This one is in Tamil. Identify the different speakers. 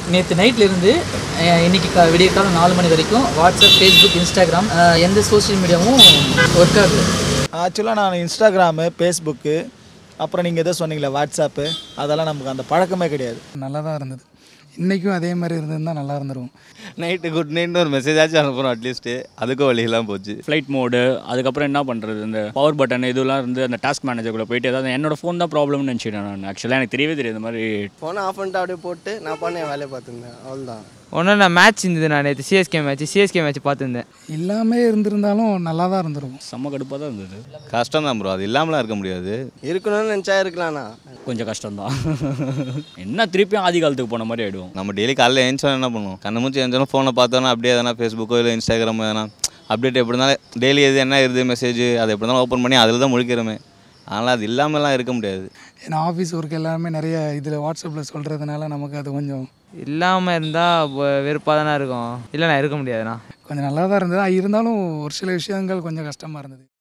Speaker 1: நேற்று நைட்லேருந்து இன்னைக்கு கா விடிய காலம் நாலு மணி வரைக்கும் வாட்ஸ்அப் ஃபேஸ்புக் இன்ஸ்டாகிராம் அஹ், எந்த சோஷியல் மீடியாவும் ஒர்க் ஆகல
Speaker 2: ஆக்சுவலாக நான் இன்ஸ்டாகிராமு ஃபேஸ்புக்கு அப்புறம் நீங்கள் எதோ சொன்னீங்களே வாட்ஸ்அப்பு அதெல்லாம் நமக்கு அந்த பழக்கமே கிடையாது
Speaker 3: நல்லா தான் இருந்தது இன்றைக்கும் அதே மாதிரி இருந்திருந்தா நல்லா இருந்துருக்கும்
Speaker 4: நைட்டு குட் நைட்னு ஒரு மெசேஜ் ஆச்சும் அனுப்புகிறோம் அட்லீஸ்ட்டு அதுக்கும் வழியெல்லாம் போச்சு
Speaker 5: ஃப்ளைட் மோடு அதுக்கப்புறம் என்ன பண்ணுறது இந்த பவர் பட்டன் இதெல்லாம் இருந்து அந்த டாஸ்க் மேனேஜருக்குள்ளே போயிட்டு ஏதாவது என்னோட ஃபோன் தான் ப்ராப்ளம்னு நினச்சிட்டேன் நான் ஆக்சுவலாக எனக்கு தெரியவே தெரியாது இந்த மாதிரி
Speaker 6: ஃபோனை ஆஃப் பண்ணிட்டு அப்படியே போட்டு நான் பண்ண என் வேலையை பார்த்துருந்தேன் அவ்வளோதான்
Speaker 7: ஒன்றும் நான் மேட்ச் இருந்தது நான் நேற்று சிஎஸ்கே மேட்ச் சிஎஸ்கே மேட்ச் பார்த்துருந்தேன்
Speaker 3: இல்லாமே இருந்திருந்தாலும் நல்லா தான் இருந்திருக்கும்
Speaker 5: செம்ம கடுப்பாக தான் இருந்தது
Speaker 4: கஷ்டம் தான் ப்ரோ அது இல்லாமலாம் இருக்க முடியாது
Speaker 6: இருக்கணும்னு நினச்சா இருக்கலாம்ண்ணா
Speaker 5: கொஞ்சம் கஷ்டம்தான் என்ன திருப்பியும் ஆதி காலத்துக்கு போன மாதிரி ஆகிடுவோம்
Speaker 4: நம்ம டெய்லி காலையில் எழுந்தோம் என்ன பண்ணுவோம் கண்ணு மூச்சு எழுந்தோம் ஃபோனை பார்த்தோன்னா அப்படியே எதனா ஃபேஸ்புக்கோ இல்லை இன்ஸ்டாகிராமோ எதனா அப்டேட் எப்படி இருந்தாலும் டெய்லி எது என்ன இருது மெசேஜ் அதை எப்படி இருந்தாலும் ஓப்பன் பண்ணி அதில் தான் முழிக்கிறோமே அதனால் அது இல்லாமலாம் இருக்க முடியாது
Speaker 3: ஏன்னா ஆஃபீஸ் ஒர்க் எல்லாமே நிறைய இதில் வாட்ஸ்அப்பில் சொல்கிறதுனால நமக்கு அது கொஞ்சம்
Speaker 7: இல்லாமல் இருந்தால் வெறுப்பாக தானே இருக்கும் இல்லைண்ணா இருக்க முடியாதுண்ணா
Speaker 3: கொஞ்சம் நல்லா தான் இருந்தது இருந்தாலும் ஒரு சில விஷயங்கள் கொஞ்சம் கஷ்டமாக இருந்தது